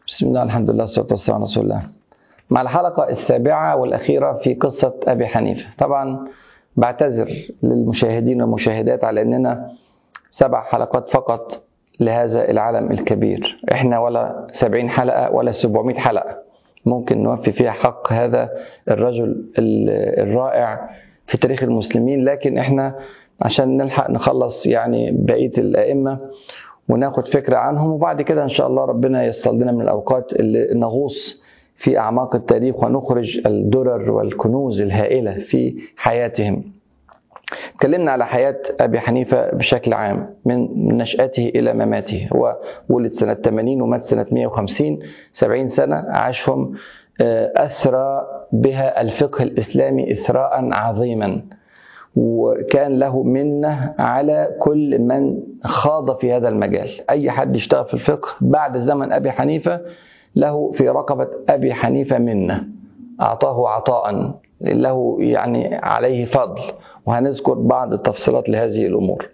بسم الله الحمد لله والصلاة والسلام على رسول الله مع الحلقة السابعة والأخيرة في قصة أبي حنيفة طبعا بعتذر للمشاهدين والمشاهدات على أننا سبع حلقات فقط لهذا العالم الكبير احنا ولا سبعين حلقة ولا سبعمائة حلقة ممكن نوفي فيها حق هذا الرجل الرائع في تاريخ المسلمين لكن احنا عشان نلحق نخلص يعني بقية الأئمة وناخد فكرة عنهم وبعد كده إن شاء الله ربنا ييسر لنا من الأوقات اللي نغوص في أعماق التاريخ ونخرج الدرر والكنوز الهائلة في حياتهم اتكلمنا على حياة أبي حنيفة بشكل عام من نشأته إلى مماته هو ولد سنة 80 ومات سنة 150 70 سنة عاشهم أثرى بها الفقه الإسلامي إثراء عظيما وكان له منة على كل من خاض في هذا المجال أي حد اشتغل في الفقه بعد زمن أبي حنيفة له في رقبة أبي حنيفة منة أعطاه عطاء له يعني عليه فضل وهنذكر بعض التفصيلات لهذه الأمور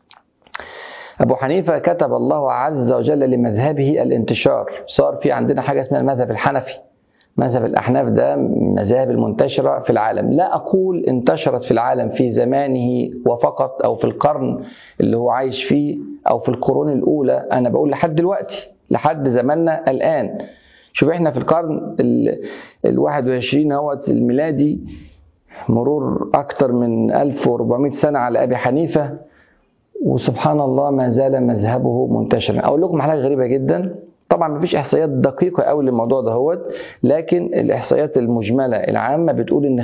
أبو حنيفة كتب الله عز وجل لمذهبه الانتشار صار في عندنا حاجة اسمها المذهب الحنفي مذهب الأحناف ده مذاهب المنتشرة في العالم لا أقول انتشرت في العالم في زمانه وفقط أو في القرن اللي هو عايش فيه أو في القرون الأولى أنا بقول لحد دلوقتي لحد زماننا الآن شوف احنا في القرن ال 21 اهوت الميلادي مرور أكثر من 1400 سنة على أبي حنيفة وسبحان الله ما زال مذهبه منتشرا أقول لكم حاجة غريبة جدا طبعا مفيش احصائيات دقيقه قوي للموضوع دهوت لكن الاحصائيات المجمله العامه بتقول ان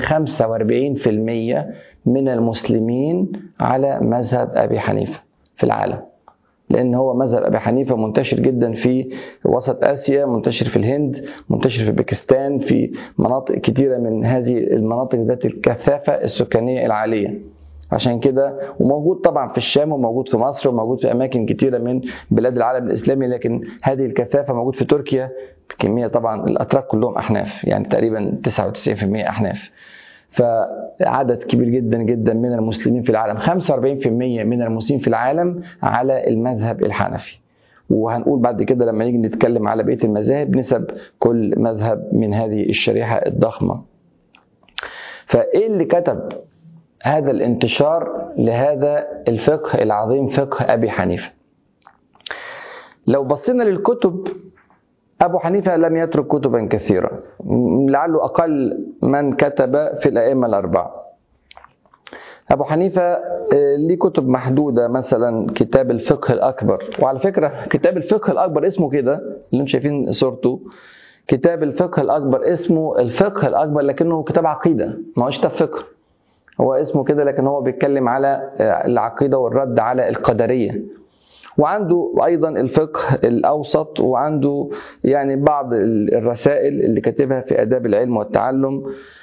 45% من المسلمين على مذهب ابي حنيفه في العالم لان هو مذهب ابي حنيفه منتشر جدا في وسط اسيا منتشر في الهند منتشر في باكستان في مناطق كثيره من هذه المناطق ذات الكثافه السكانيه العاليه عشان كده وموجود طبعا في الشام وموجود في مصر وموجود في اماكن كتيره من بلاد العالم الاسلامي لكن هذه الكثافه موجود في تركيا بكميه طبعا الاتراك كلهم احناف يعني تقريبا 99% احناف فعدد كبير جدا جدا من المسلمين في العالم 45% من المسلمين في العالم على المذهب الحنفي وهنقول بعد كده لما نيجي نتكلم على بقيه المذاهب نسب كل مذهب من هذه الشريحه الضخمه فايه اللي كتب هذا الانتشار لهذا الفقه العظيم فقه ابي حنيفه لو بصينا للكتب ابو حنيفه لم يترك كتبا كثيره لعله اقل من كتب في الائمه الاربعه ابو حنيفه ليه كتب محدوده مثلا كتاب الفقه الاكبر وعلى فكره كتاب الفقه الاكبر اسمه كده اللي انتم شايفين صورته كتاب الفقه الاكبر اسمه الفقه الاكبر لكنه كتاب عقيده ما هوش كتاب فقه هو اسمه كده لكن هو بيتكلم على العقيدة والرد على القدرية وعنده أيضا الفقه الأوسط وعنده يعني بعض الرسائل اللي كاتبها في آداب العلم والتعلم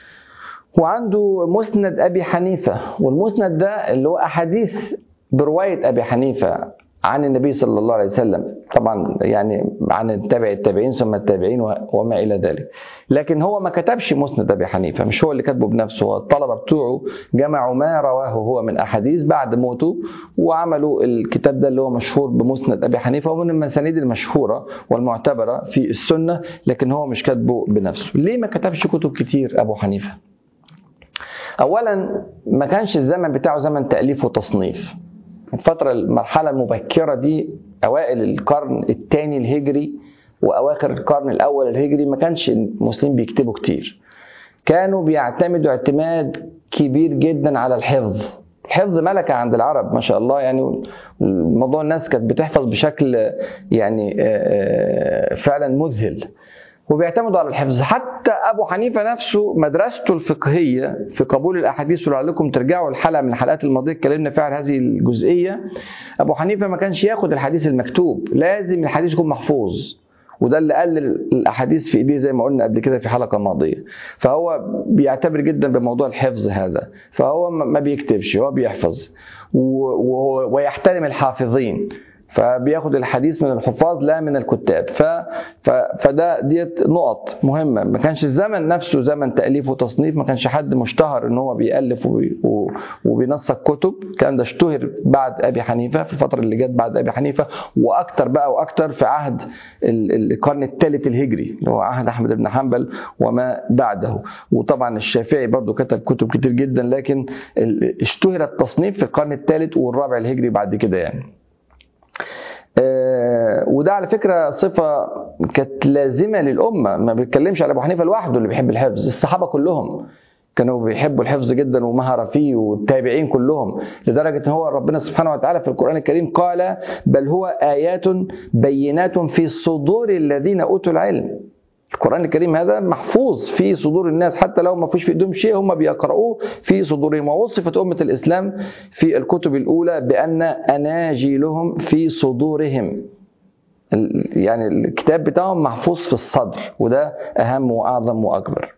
وعنده مسند أبي حنيفة والمسند ده اللي هو أحاديث برواية أبي حنيفة عن النبي صلى الله عليه وسلم طبعا يعني عن التابع التابعين ثم التابعين وما الى ذلك لكن هو ما كتبش مسند ابي حنيفه مش هو اللي كاتبه بنفسه هو الطلبه بتوعه جمعوا ما رواه هو من احاديث بعد موته وعملوا الكتاب ده اللي هو مشهور بمسند ابي حنيفه ومن المسانيد المشهوره والمعتبره في السنه لكن هو مش كاتبه بنفسه ليه ما كتبش كتب كتير ابو حنيفه اولا ما كانش الزمن بتاعه زمن تاليف وتصنيف الفترة المرحلة المبكرة دي أوائل القرن الثاني الهجري وأواخر القرن الأول الهجري ما كانش المسلمين بيكتبوا كتير كانوا بيعتمدوا اعتماد كبير جدا على الحفظ الحفظ ملكة عند العرب ما شاء الله يعني موضوع الناس كانت بتحفظ بشكل يعني فعلا مذهل وبيعتمدوا على الحفظ حتى ابو حنيفه نفسه مدرسته الفقهيه في قبول الاحاديث ولعلكم ترجعوا الحلقه من الحلقات الماضيه اتكلمنا فيها عن هذه الجزئيه ابو حنيفه ما كانش ياخد الحديث المكتوب لازم الحديث يكون محفوظ وده اللي قلل الاحاديث في ايديه زي ما قلنا قبل كده في حلقه ماضيه فهو بيعتبر جدا بموضوع الحفظ هذا فهو ما بيكتبش هو بيحفظ ويحترم الحافظين فبياخد الحديث من الحفاظ لا من الكتاب ف... ف... فده ديت نقط مهمه ما كانش الزمن نفسه زمن تاليف وتصنيف ما كانش حد مشتهر ان هو بيالف وبي... و... وبينسق كتب الكلام ده اشتهر بعد ابي حنيفه في الفتره اللي جت بعد ابي حنيفه واكتر بقى واكتر في عهد ال- القرن الثالث الهجري اللي هو عهد احمد بن حنبل وما بعده وطبعا الشافعي برضو كتب كتب كتير جدا لكن ال- اشتهر التصنيف في القرن الثالث والرابع الهجري بعد كده يعني آه، وده على فكره صفه كانت لازمه للامه ما بيتكلمش على ابو حنيفه لوحده اللي بيحب الحفظ الصحابه كلهم كانوا بيحبوا الحفظ جدا ومهرة فيه والتابعين كلهم لدرجة ان هو ربنا سبحانه وتعالى في القرآن الكريم قال بل هو آيات بينات في صدور الذين أوتوا العلم القرآن الكريم هذا محفوظ في صدور الناس حتى لو ما فيش في ايديهم شيء هم بيقرؤوه في صدورهم ووصفت أمة الإسلام في الكتب الأولى بأن أناجيلهم في صدورهم ال- يعني الكتاب بتاعهم محفوظ في الصدر وده أهم وأعظم وأكبر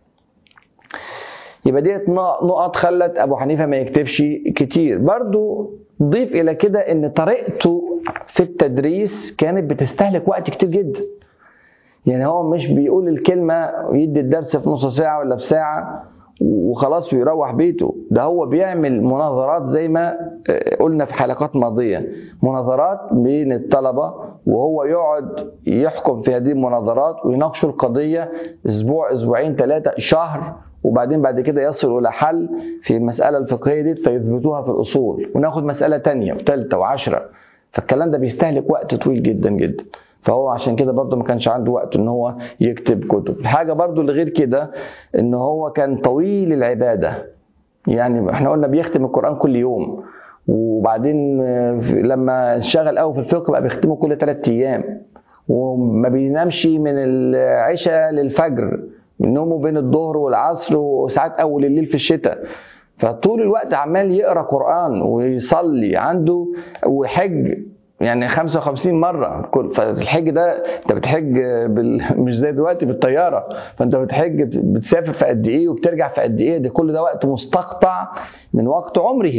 يبقى ديت نق- نقط خلت ابو حنيفه ما يكتبش كتير برضو ضيف الى كده ان طريقته في التدريس كانت بتستهلك وقت كتير جدا يعني هو مش بيقول الكلمه ويدي الدرس في نص ساعه ولا في ساعه وخلاص ويروح بيته ده هو بيعمل مناظرات زي ما آه، قلنا في حلقات ماضيه مناظرات بين الطلبه وهو يقعد يحكم في هذه المناظرات ويناقشوا القضيه اسبوع اسبوعين ثلاثه شهر وبعدين بعد كده يصلوا الى حل في المساله الفقهيه دي فيثبتوها في الاصول وناخد مساله تانية وثالثه وعشرة فالكلام ده بيستهلك وقت طويل جدا جدا فهو عشان كده برضه ما كانش عنده وقت ان هو يكتب كتب الحاجه برضه اللي غير كده ان هو كان طويل العباده يعني احنا قلنا بيختم القران كل يوم وبعدين آه، في- لما انشغل قوي في الفقه بقى بيختمه كل ثلاث ايام وما بينامش من العشاء للفجر من نومه بين الظهر والعصر وساعات اول الليل في الشتاء فطول الوقت عمال يقرا قران ويصلي عنده وحج يعني 55 مره كل فالحج ده انت بتحج بال... مش زي دلوقتي بالطياره فانت بتحج بتسافر في قد ايه وبترجع في قد ايه ده كل ده وقت مستقطع من وقت عمره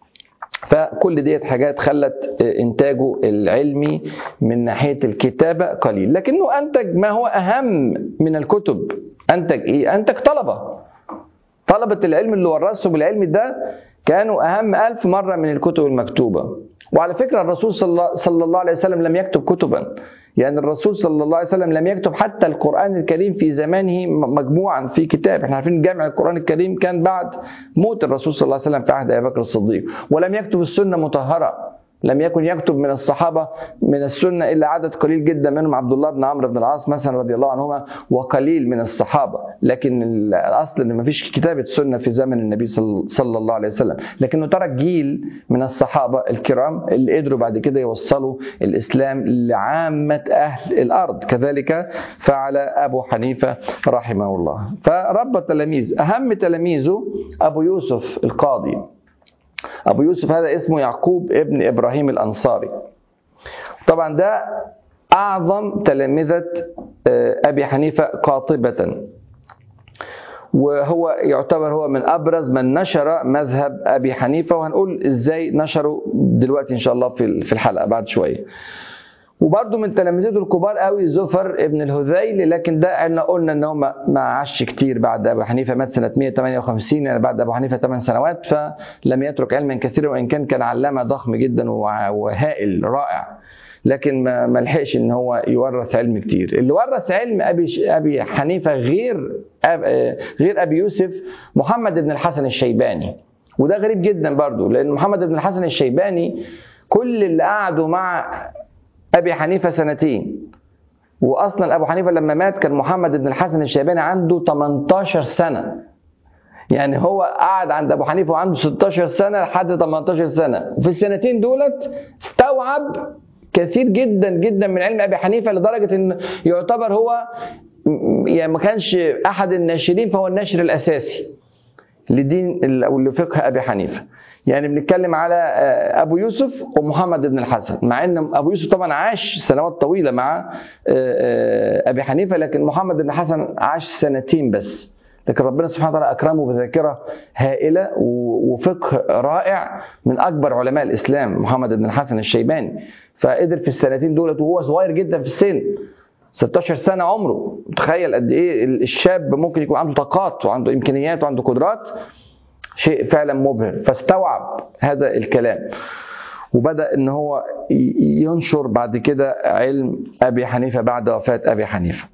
فكل ديت حاجات خلت انتاجه العلمي من ناحيه الكتابه قليل لكنه انتج ما هو اهم من الكتب انتج ايه انتج طلبه طلبه العلم اللي ورثهم العلم ده كانوا اهم ألف مره من الكتب المكتوبه وعلى فكره الرسول صلى الله- صلى الله عليه وسلم لم يكتب كتبا يعني الرسول صلى الله عليه وسلم لم يكتب حتى القرآن الكريم في زمانه م- مجموعا في كتاب احنا عارفين جامع القرآن الكريم كان بعد موت الرسول صلى الله عليه وسلم في عهد أبي بكر الصديق ولم يكتب السنة مطهرة لم يكن يكتب من الصحابة من السنة إلا عدد قليل جدا منهم عبد الله بن عمرو بن العاص مثلا رضي الله عنهما وقليل من الصحابة لكن الأصل إن ما فيش كتابة سنة في زمن النبي صل- صلى الله عليه وسلم لكنه ترك جيل من الصحابة الكرام اللي قدروا بعد كده يوصلوا الإسلام لعامة أهل الأرض كذلك فعل أبو حنيفة رحمه الله فرب التلاميذ أهم تلاميذه أبو يوسف القاضي أبو يوسف هذا اسمه يعقوب ابن إبراهيم الأنصاري طبعا ده أعظم تلامذة آه، أبي حنيفة قاطبة وهو يعتبر هو من ابرز من نشر مذهب ابي حنيفه وهنقول ازاي نشره دلوقتي ان شاء الله في في الحلقه بعد شويه. وبرضه من تلامذته الكبار قوي زفر ابن الهذيل لكن ده احنا قلنا ان هو ما ما عاش كتير بعد ابو حنيفه مات سنه 158 يعني بعد ابو حنيفه 8 سنوات فلم يترك علما كثيرا وان كان كان علامه ضخم جدا وع- وهائل رائع لكن ما ما لحقش ان هو يورث علم كتير اللي ورث علم ابي ش- ابي حنيفه غير أب آه، غير ابي يوسف محمد بن الحسن الشيباني وده غريب جدا برضو لان محمد بن الحسن الشيباني كل اللي قعدوا مع ابي حنيفه سنتين واصلا ابو حنيفه لما مات كان محمد بن الحسن الشيباني عنده 18 سنه يعني هو قعد عند ابو حنيفه وعنده 16 سنه لحد 18 سنه وفي السنتين دولت استوعب كثير جدا جدا من علم ابي حنيفه لدرجه ان يعتبر هو م- يعني ما كانش احد الناشرين فهو الناشر الاساسي لدين ال- او لفقه ابي حنيفه يعني بنتكلم على آه، ابو يوسف ومحمد بن الحسن مع ان ابو يوسف طبعا عاش سنوات طويله مع آه، آه، ابي حنيفه لكن محمد بن الحسن عاش سنتين بس لكن ربنا سبحانه وتعالى اكرمه بذاكره هائله وفقه رائع من اكبر علماء الاسلام محمد بن الحسن الشيباني فقدر في السنتين دولت وهو صغير جدا في السن 16 سنه عمره تخيل قد ايه الشاب ممكن يكون عنده طاقات وعنده امكانيات وعنده قدرات شيء فعلا مبهر فاستوعب هذا الكلام وبدا ان هو ينشر بعد كده علم ابي حنيفه بعد وفاه ابي حنيفه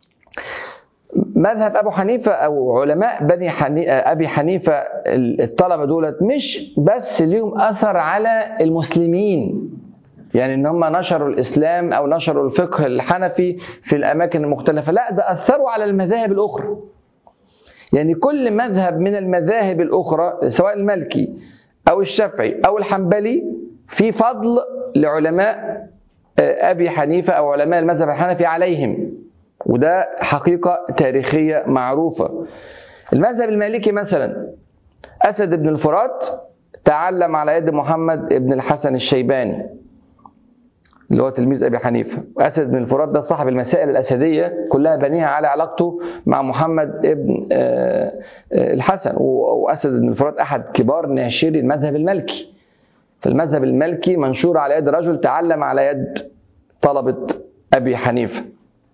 مذهب ابو حنيفه او علماء بني حني... ابي حنيفه الطلبه دولت مش بس ليهم اثر على المسلمين يعني ان هم نشروا الاسلام او نشروا الفقه الحنفي في الاماكن المختلفه لا ده اثروا على المذاهب الاخرى يعني كل مذهب من المذاهب الاخرى سواء المالكي او الشافعي او الحنبلي في فضل لعلماء ابي حنيفه او علماء المذهب الحنفي عليهم وده حقيقه تاريخيه معروفه المذهب المالكي مثلا اسد بن الفرات تعلم على يد محمد بن الحسن الشيباني اللي هو تلميذ ابي حنيفه واسد بن الفرات ده صاحب المسائل الاسديه كلها بنيها على علاقته مع محمد ابن الحسن واسد بن الفرات احد كبار ناشري المذهب المالكي فالمذهب المالكي منشور على يد رجل تعلم على يد طلبه ابي حنيفه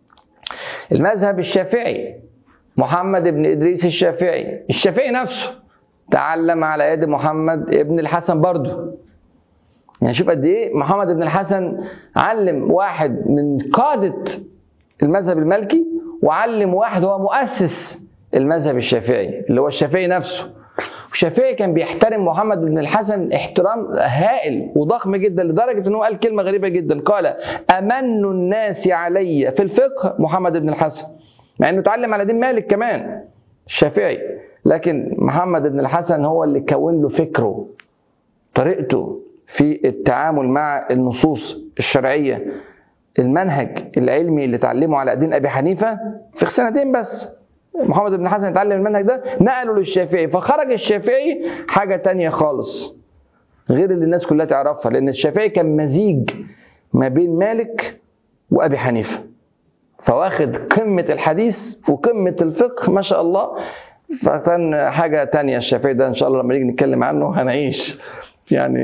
المذهب الشافعي محمد بن ادريس الشافعي الشافعي نفسه تعلم على يد محمد ابن الحسن برضه يعني شوف قد ايه محمد بن الحسن علم واحد من قادة المذهب المالكي وعلم واحد هو مؤسس المذهب الشافعي اللي هو الشافعي نفسه الشافعي كان بيحترم محمد بن الحسن احترام هائل وضخم جدا لدرجة انه قال كلمة غريبة جدا قال أمن الناس علي في الفقه محمد بن الحسن مع انه اتعلم على دين مالك كمان الشافعي لكن محمد بن الحسن هو اللي كون له فكره طريقته في التعامل مع النصوص الشرعيه المنهج العلمي اللي اتعلمه على دين ابي حنيفه في سنتين بس محمد بن حسن اتعلم المنهج ده نقله للشافعي فخرج الشافعي حاجه تانية خالص غير اللي الناس كلها تعرفها لان الشافعي كان مزيج ما بين مالك وابي حنيفه فواخد قمه الحديث وقمه الفقه ما شاء الله فكان حاجه تانية الشافعي ده ان شاء الله لما نيجي نتكلم عنه هنعيش يعني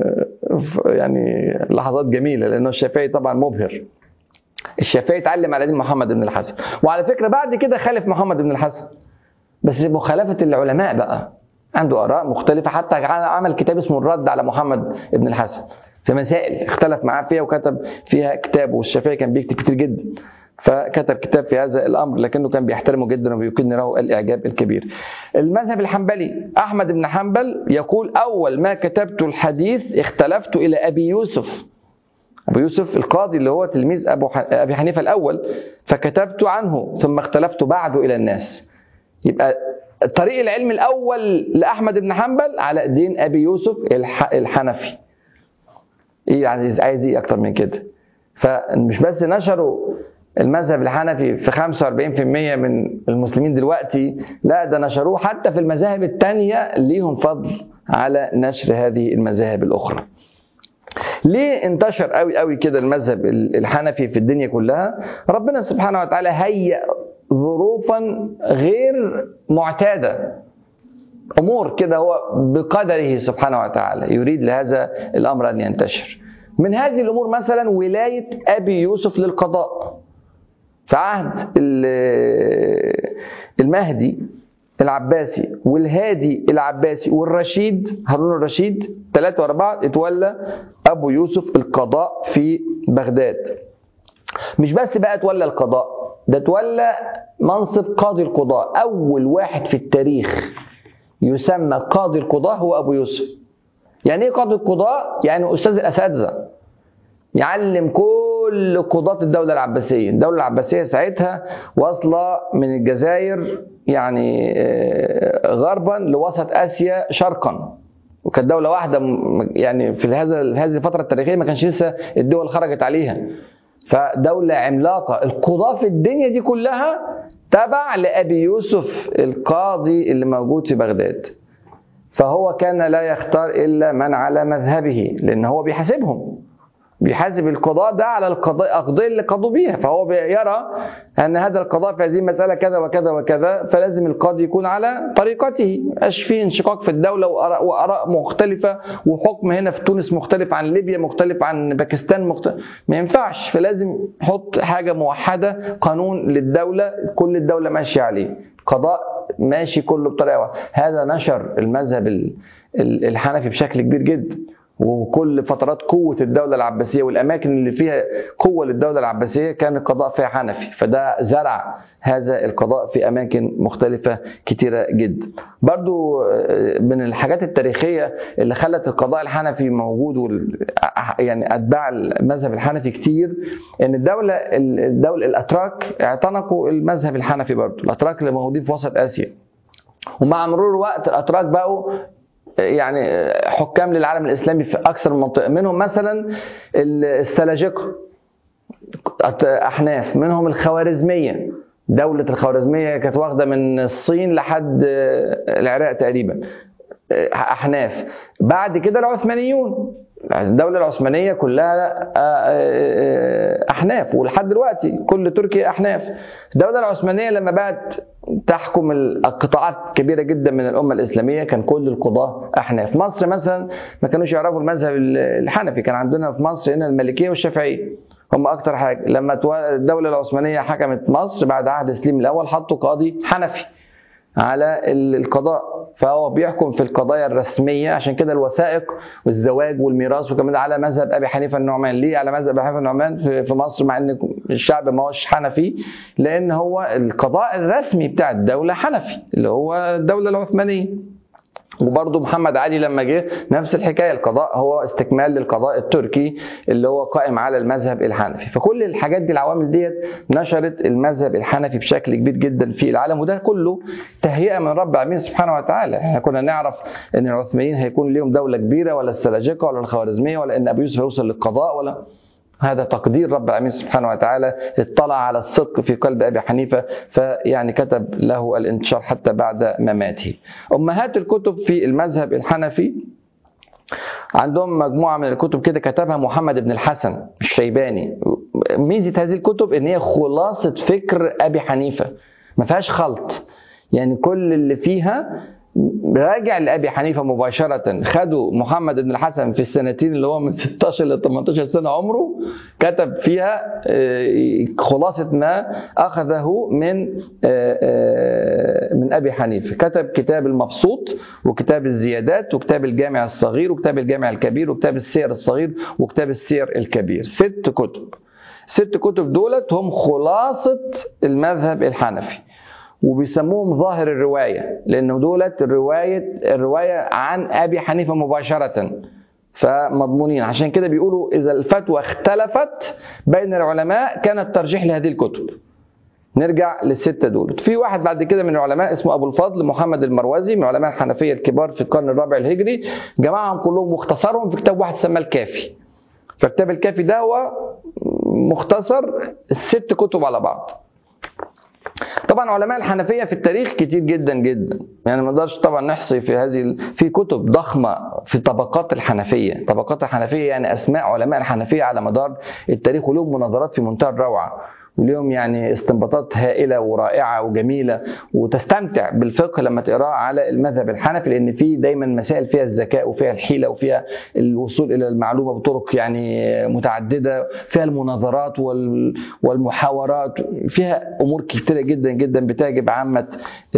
يعني لحظات جميله لانه الشافعي طبعا مبهر الشافعي اتعلم على دين محمد بن الحسن وعلى فكره بعد كده خالف محمد بن الحسن بس مخالفه العلماء بقى عنده اراء مختلفه حتى عمل كتاب اسمه الرد على محمد بن الحسن في مسائل اختلف معاه فيها وكتب فيها كتاب والشافعي كان بيكتب كتير جدا فكتب كتاب في هذا الامر لكنه كان بيحترمه جدا وبيكن له الاعجاب الكبير. المذهب الحنبلي احمد بن حنبل يقول اول ما كتبت الحديث اختلفت الى ابي يوسف. ابو يوسف القاضي اللي هو تلميذ ابو ابي حنيفه الاول فكتبت عنه ثم اختلفت بعده الى الناس. يبقى طريق العلم الاول لاحمد بن حنبل على دين ابي يوسف الحنفي. ايه يعني عايز ايه اكتر من كده؟ فمش بس نشروا المذهب الحنفي في 45% من المسلمين دلوقتي لا ده نشروه حتى في المذاهب التانية ليهم فضل على نشر هذه المذاهب الأخرى ليه انتشر قوي قوي كده المذهب الحنفي في الدنيا كلها ربنا سبحانه وتعالى هيأ ظروفا غير معتادة أمور كده هو بقدره سبحانه وتعالى يريد لهذا الأمر أن ينتشر من هذه الأمور مثلا ولاية أبي يوسف للقضاء في عهد المهدي العباسي والهادي العباسي والرشيد هارون الرشيد ثلاثة ورا بعض اتولى أبو يوسف القضاء في بغداد مش بس بقى اتولى القضاء ده اتولى منصب قاضي القضاء أول واحد في التاريخ يسمى قاضي القضاء هو أبو يوسف يعني إيه قاضي القضاء؟ يعني أستاذ الأساتذة يعلم كل قضاة الدولة العباسية الدولة العباسية ساعتها واصلة من الجزائر يعني غربا لوسط آسيا شرقا وكانت دولة واحدة يعني في هذا هذه الفترة التاريخية ما كانش لسه الدول خرجت عليها فدولة عملاقة القضاة في الدنيا دي كلها تبع لأبي يوسف القاضي اللي موجود في بغداد فهو كان لا يختار إلا من على مذهبه لأن هو بيحاسبهم بيحاسب القضاء ده على القضاء القضيه اللي قضوا بيها فهو يرى ان هذا القضاء في هذه المساله كذا وكذا وكذا فلازم القاضي يكون على طريقته مبقاش فيه انشقاق في الدوله واراء واراء مختلفه وحكم هنا في تونس مختلف عن ليبيا مختلف عن باكستان مختلف ما ينفعش فلازم يحط حاجه موحده قانون للدوله كل الدوله ماشيه عليه قضاء ماشي كله بطريقه واحده هذا نشر المذهب الحنفي بشكل كبير جدا وكل فترات قوة الدولة العباسية والأماكن اللي فيها قوة للدولة العباسية كان القضاء فيها حنفي فده زرع هذا القضاء في أماكن مختلفة كتيرة جدا برضو من الحاجات التاريخية اللي خلت القضاء الحنفي موجود وال... يعني أتباع المذهب الحنفي كتير إن الدولة الدولة الأتراك اعتنقوا المذهب الحنفي برضو الأتراك اللي موجودين في وسط آسيا ومع مرور الوقت الأتراك بقوا يعني حكام للعالم الاسلامي في اكثر من منطقه منهم مثلا السلاجقه احناف منهم الخوارزميه دولة الخوارزمية كانت واخدة من الصين لحد العراق تقريبا أحناف بعد كده العثمانيون الدولة العثمانية كلها أحناف ولحد دلوقتي كل تركيا أحناف الدولة العثمانية لما بقت تحكم القطاعات كبيرة جدا من الأمة الإسلامية كان كل القضاة أحناف مصر مثلا ما كانوش يعرفوا المذهب الحنفي كان عندنا في مصر هنا المالكية والشافعية هم أكتر حاجة لما الدولة العثمانية حكمت مصر بعد عهد سليم الأول حطوا قاضي حنفي على القضاء فهو بيحكم في القضايا الرسميه عشان كده الوثائق والزواج والميراث وكمان على مذهب ابي حنيفه النعمان ليه على مذهب ابي حنيفه النعمان في مصر مع ان الشعب ما هوش حنفي لان هو القضاء الرسمي بتاع الدوله حنفي اللي هو الدوله العثمانيه وبرضه محمد علي لما جه نفس الحكايه القضاء هو استكمال للقضاء التركي اللي هو قائم على المذهب الحنفي فكل الحاجات دي العوامل ديت نشرت المذهب الحنفي بشكل كبير جدا في العالم وده كله تهيئه من رب العالمين سبحانه وتعالى احنا كنا نعرف ان العثمانيين هيكون ليهم دوله كبيره ولا السلاجقه ولا الخوارزميه ولا ان ابي يوسف هيوصل للقضاء ولا هذا تقدير رب العالمين سبحانه وتعالى اطلع على الصدق في قلب ابي حنيفه فيعني كتب له الانتشار حتى بعد مماته. امهات الكتب في المذهب الحنفي عندهم مجموعه من الكتب كده كتبها محمد بن الحسن الشيباني. ميزه هذه الكتب ان هي خلاصه فكر ابي حنيفه ما فيهاش خلط. يعني كل اللي فيها راجع لابي حنيفه مباشره خدوا محمد بن الحسن في السنتين اللي هو من 16 ل 18 سنه عمره كتب فيها خلاصه ما اخذه من من ابي حنيفه كتب كتاب المبسوط وكتاب الزيادات وكتاب الجامع الصغير وكتاب الجامع الكبير وكتاب السير الصغير وكتاب السير الكبير ست كتب ست كتب دولت هم خلاصه المذهب الحنفي وبيسموهم ظاهر الروايه لانه دولت الروايه الروايه عن ابي حنيفه مباشره فمضمونين عشان كده بيقولوا اذا الفتوى اختلفت بين العلماء كان الترجيح لهذه الكتب نرجع للستة دول في واحد بعد كده من العلماء اسمه أبو الفضل محمد المروزي من علماء الحنفية الكبار في القرن الرابع الهجري جمعهم كلهم واختصرهم في كتاب واحد سماه الكافي فكتاب الكافي ده هو مختصر الست كتب على بعض طبعا علماء الحنفيه في التاريخ كتير جدا جدا يعني ما نقدرش طبعا نحصي في هذه في كتب ضخمه في طبقات الحنفيه طبقات الحنفيه يعني اسماء علماء الحنفيه على مدار التاريخ ولهم مناظرات في منتهى الروعه وليهم يعني استنباطات هائله ورائعه وجميله وتستمتع بالفقه لما تقراه على المذهب الحنفي لان فيه دايما مسائل فيها الذكاء وفيها الحيله وفيها الوصول الى المعلومه بطرق يعني متعدده فيها المناظرات والمحاورات فيها امور كثيره جدا جدا بتعجب عامه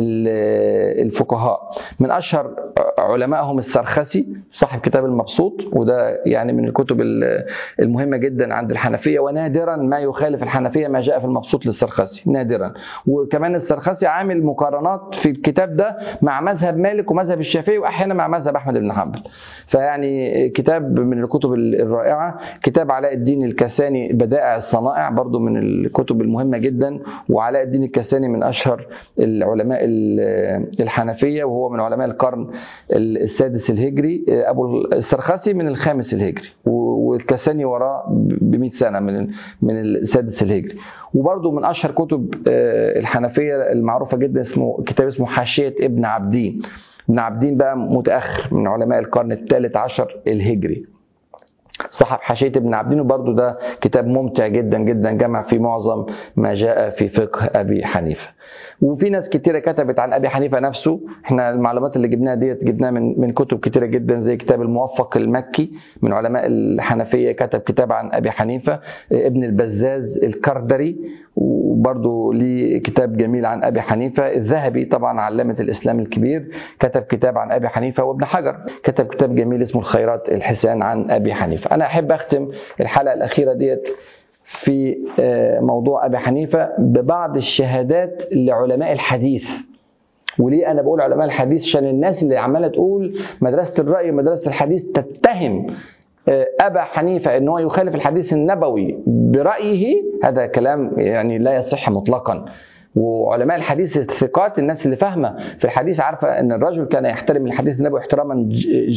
الفقهاء من اشهر علمائهم السرخسي صاحب كتاب المبسوط وده يعني من الكتب المهمه جدا عند الحنفيه ونادرا ما يخالف الحنفيه ما جاء في المبسوط للسرخسي نادرا وكمان السرخسي عامل مقارنات في الكتاب ده مع مذهب مالك ومذهب الشافعي واحيانا مع مذهب احمد بن حنبل فيعني كتاب من الكتب الرائعه كتاب علاء الدين الكساني بدائع الصنائع برضو من الكتب المهمه جدا وعلاء الدين الكساني من اشهر العلماء الحنفيه وهو من علماء القرن السادس الهجري ابو السرخسي من الخامس الهجري والكساني وراه ب 100 سنه من من السادس الهجري وبرضه من اشهر كتب الحنفيه المعروفه جدا اسمه كتاب اسمه حاشيه ابن عبدين ابن عبدين بقى متاخر من علماء القرن الثالث عشر الهجري صاحب حاشية ابن عبدين برضو ده كتاب ممتع جدا جدا جمع في معظم ما جاء في فقه أبي حنيفة وفي ناس كتيرة كتبت عن أبي حنيفة نفسه احنا المعلومات اللي جبناها ديت جبناها من من كتب كتيرة جدا زي كتاب الموفق المكي من علماء الحنفية كتب كتاب عن أبي حنيفة ابن البزاز الكردري وبرضه ليه كتاب جميل عن أبي حنيفة الذهبي طبعا علامة الإسلام الكبير كتب كتاب عن أبي حنيفة وابن حجر كتب كتاب جميل اسمه الخيرات الحسان عن أبي حنيفة أنا أحب أختم الحلقة الأخيرة ديت في موضوع ابي حنيفه ببعض الشهادات لعلماء الحديث وليه انا بقول علماء الحديث عشان الناس اللي عماله تقول مدرسه الراي ومدرسه الحديث تتهم ابا حنيفه ان هو يخالف الحديث النبوي برايه هذا كلام يعني لا يصح مطلقا وعلماء الحديث الثقات الناس اللي فاهمه في الحديث عارفه ان الرجل كان يحترم الحديث النبوي احتراما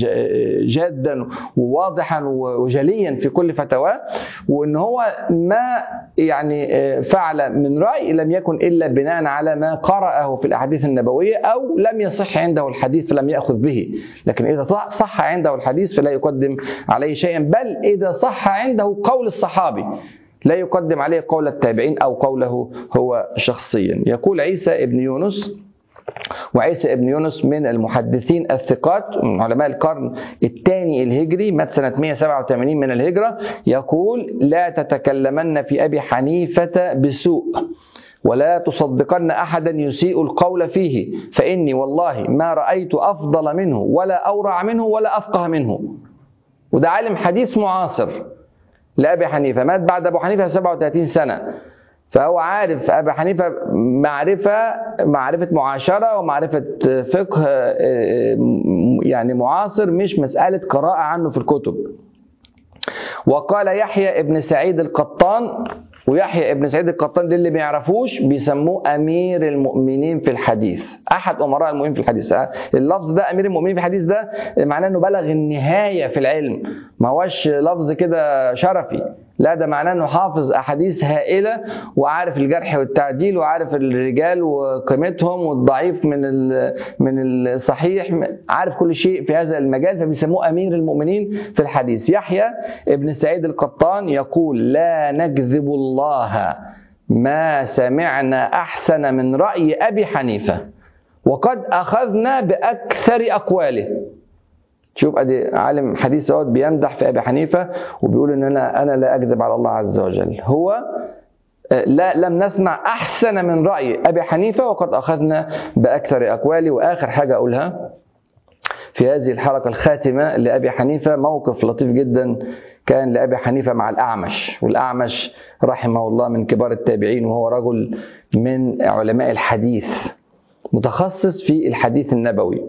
جادا وواضحا وجليا في كل فتواه وان هو ما يعني فعل من راي لم يكن الا بناء على ما قراه في الاحاديث النبويه او لم يصح عنده الحديث فلم ياخذ به لكن اذا صح عنده الحديث فلا يقدم عليه شيئا بل اذا صح عنده قول الصحابي لا يقدم عليه قول التابعين او قوله هو شخصيا يقول عيسى ابن يونس وعيسى ابن يونس من المحدثين الثقات من علماء القرن الثاني الهجري مات سنة 187 من الهجرة يقول لا تتكلمن في أبي حنيفة بسوء ولا تصدقن أحدا يسيء القول فيه فإني والله ما رأيت أفضل منه ولا أورع منه ولا أفقه منه وده عالم حديث معاصر لأبي حنيفة مات بعد أبو حنيفة 37 سنة فهو عارف أبي حنيفة معرفة معرفة معاشرة ومعرفة فقه يعني معاصر مش مسألة قراءة عنه في الكتب وقال يحيى ابن سعيد القطان ويحيى ابن سعيد القطان ده اللي ما يعرفوش بيسموه امير المؤمنين في الحديث احد امراء المؤمنين في الحديث اللفظ ده امير المؤمنين في الحديث ده معناه انه بلغ النهايه في العلم ما هوش لفظ كده شرفي لا ده معناه انه حافظ احاديث هائله وعارف الجرح والتعديل وعارف الرجال وقيمتهم والضعيف من من الصحيح عارف كل شيء في هذا المجال فبيسموه امير المؤمنين في الحديث يحيى ابن سعيد القطان يقول لا نكذب الله ما سمعنا احسن من راي ابي حنيفه وقد اخذنا باكثر اقواله شوف ادي عالم حديث اهوت بيمدح في ابي حنيفه وبيقول ان انا انا لا اكذب على الله عز وجل هو لا لم نسمع احسن من راي ابي حنيفه وقد اخذنا باكثر اقواله واخر حاجه اقولها في هذه الحلقه الخاتمه لابي حنيفه موقف لطيف جدا كان لابي حنيفه مع الاعمش والاعمش رحمه الله من كبار التابعين وهو رجل من علماء الحديث متخصص في الحديث النبوي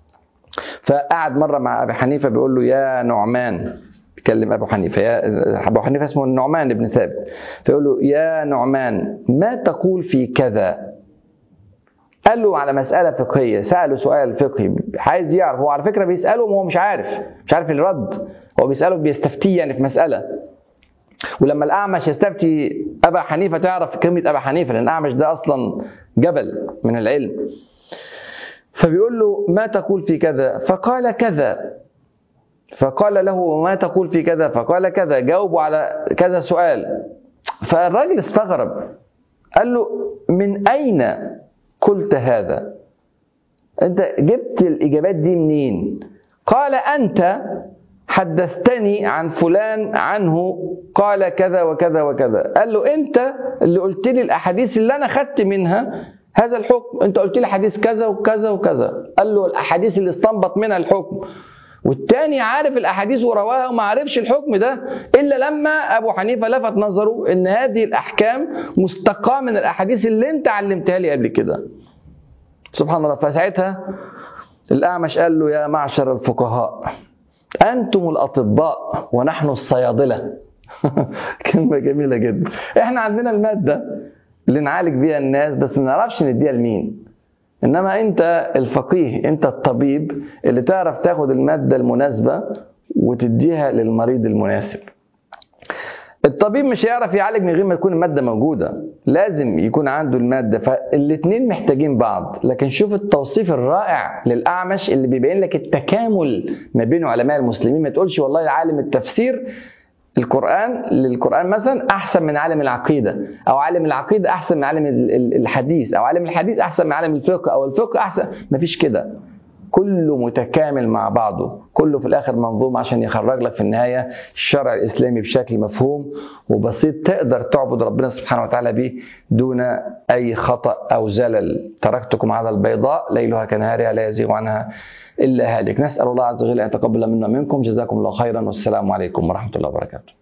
فقعد مره مع ابي حنيفه بيقول له يا نعمان بيكلم ابو حنيفه يا ابو حنيفه اسمه النعمان بن ثابت فيقول له يا نعمان ما تقول في كذا قال له على مسألة فقهية سأله سؤال فقهي عايز يعرف هو على فكرة بيسأله وهو مش عارف مش عارف الرد هو بيسأله بيستفتيه يعني في مسألة ولما الأعمش يستفتي أبا حنيفة تعرف كلمة أبا حنيفة لأن الأعمش ده أصلا جبل من العلم فبيقول له ما تقول في كذا فقال كذا فقال له ما تقول في كذا فقال كذا جاوبوا على كذا سؤال فالراجل استغرب قال له من أين قلت هذا أنت جبت الإجابات دي منين قال أنت حدثتني عن فلان عنه قال كذا وكذا وكذا قال له أنت اللي قلت لي الأحاديث اللي أنا خدت منها هذا الحكم انت قلت لي حديث كذا وكذا وكذا قال له الاحاديث اللي استنبط منها الحكم والتاني عارف الاحاديث ورواها وما عرفش الحكم ده الا لما ابو حنيفه لفت نظره ان هذه الاحكام مستقاه من الاحاديث اللي انت علمتها لي قبل كده سبحان الله فساعتها الاعمش قال له يا معشر الفقهاء انتم الاطباء ونحن الصيادله كلمه جميله جدا احنا عندنا الماده اللي نعالج بيها الناس بس ما نعرفش نديها لمين انما انت الفقيه انت الطبيب اللي تعرف تاخد الماده المناسبه وتديها للمريض المناسب الطبيب مش هيعرف يعالج من غير ما تكون الماده موجوده لازم يكون عنده المادة فالاتنين محتاجين بعض لكن شوف التوصيف الرائع للأعمش اللي بيبين لك التكامل ما بين علماء المسلمين ما تقولش والله عالم التفسير القرآن للقرآن مثلا أحسن من عالم العقيدة أو عالم العقيدة أحسن من عالم الحديث أو عالم الحديث أحسن من عالم الفقه أو الفقه أحسن مفيش كده كله متكامل مع بعضه كله في الاخر منظوم عشان يخرج لك في النهايه الشرع الاسلامي بشكل مفهوم وبسيط تقدر تعبد ربنا سبحانه وتعالى به دون اي خطا او زلل تركتكم على البيضاء ليلها كنهارها لا يزيغ عنها الا هالك نسال الله عز وجل ان يتقبل منا منكم جزاكم الله خيرا والسلام عليكم ورحمه الله وبركاته